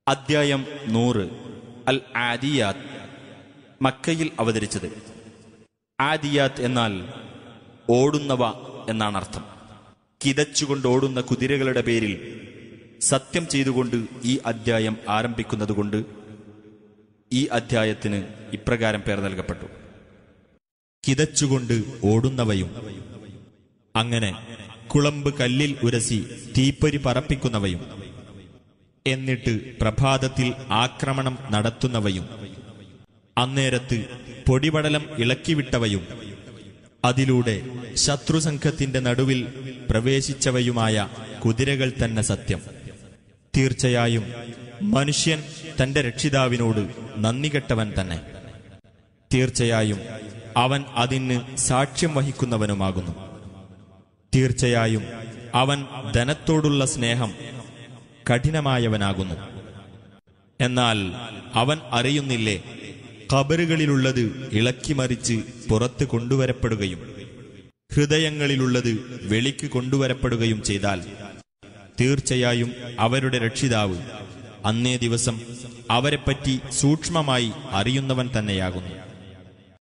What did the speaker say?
അദ്ധ്യായം നൂറ് അൽ ആദിയാത്ത് മക്കയിൽ അവതരിച്ചത് ആദിയാത്ത് എന്നാൽ ഓടുന്നവ എന്നാണ് അർത്ഥം കിതച്ചുകൊണ്ട് ഓടുന്ന കുതിരകളുടെ പേരിൽ സത്യം ചെയ്തുകൊണ്ട് ഈ അദ്ധ്യായം ആരംഭിക്കുന്നതുകൊണ്ട് ഈ അദ്ധ്യായത്തിന് ഇപ്രകാരം പേർ നൽകപ്പെട്ടു കിതച്ചുകൊണ്ട് ഓടുന്നവയും അങ്ങനെ കുളമ്പ് കല്ലിൽ ഉരസി തീപ്പൊരി പറപ്പിക്കുന്നവയും എന്നിട്ട് പ്രഭാതത്തിൽ ആക്രമണം നടത്തുന്നവയും അന്നേരത്ത് പൊടിപടലം ഇളക്കിവിട്ടവയും അതിലൂടെ ശത്രുസംഘത്തിന്റെ നടുവിൽ പ്രവേശിച്ചവയുമായ കുതിരകൾ തന്നെ സത്യം തീർച്ചയായും മനുഷ്യൻ തന്റെ രക്ഷിതാവിനോട് നന്ദികെട്ടവൻ തന്നെ തീർച്ചയായും അവൻ അതിന് സാക്ഷ്യം വഹിക്കുന്നവനുമാകുന്നു തീർച്ചയായും അവൻ ധനത്തോടുള്ള സ്നേഹം കഠിനമായവനാകുന്നു എന്നാൽ അവൻ അറിയുന്നില്ലേ കബറുകളിലുള്ളത് ഇളക്കിമറിച്ച് പുറത്ത് കൊണ്ടുവരപ്പെടുകയും ഹൃദയങ്ങളിലുള്ളത് വെളിക്ക് കൊണ്ടുവരപ്പെടുകയും ചെയ്താൽ തീർച്ചയായും അവരുടെ രക്ഷിതാവ് അന്നേ ദിവസം അവരെപ്പറ്റി സൂക്ഷ്മമായി അറിയുന്നവൻ തന്നെയാകുന്നു